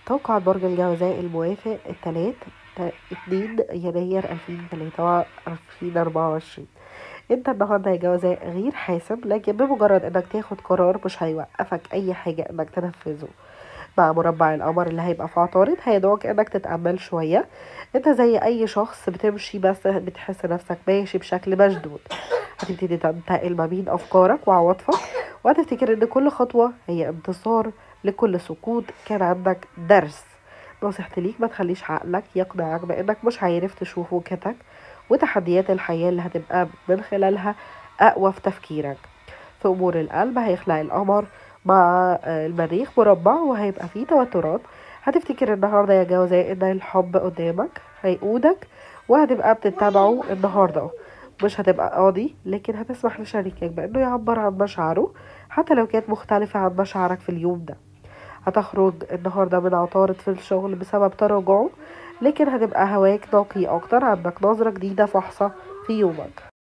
توقع برج الجوزاء الموافق الثلاث 2 يناير 2024 انت النهارده يا جوزاء غير حاسم لكن بمجرد انك تاخد قرار مش هيوقفك اي حاجة انك تنفذه مع مربع القمر اللي هيبقى في عطارد هيدعوك انك تتأمل شوية انت زي اي شخص بتمشي بس بتحس نفسك ماشي بشكل مشدود هتبتدي تنتقل ما بين افكارك وعواطفك وهتفتكر ان كل خطوة هي انتصار لكل سقوط كان عندك درس نصيحتي ليك ما تخليش عقلك يقنعك بانك مش عارف تشوف وجهتك وتحديات الحياة اللي هتبقى من خلالها اقوى في تفكيرك في امور القلب هيخلق القمر مع المريخ مربع وهيبقى فيه توترات هتفتكر النهاردة يا جوزاء ان الحب قدامك هيقودك وهتبقى بتتابعه النهاردة مش هتبقى قاضي لكن هتسمح لشريكك بانه يعبر عن مشاعره حتى لو كانت مختلفة عن مشاعرك في اليوم ده هتخرج النهاردة من عطارد في الشغل بسبب تراجعه لكن هتبقى هواك نقي اكتر عندك نظرة جديدة فحصة في يومك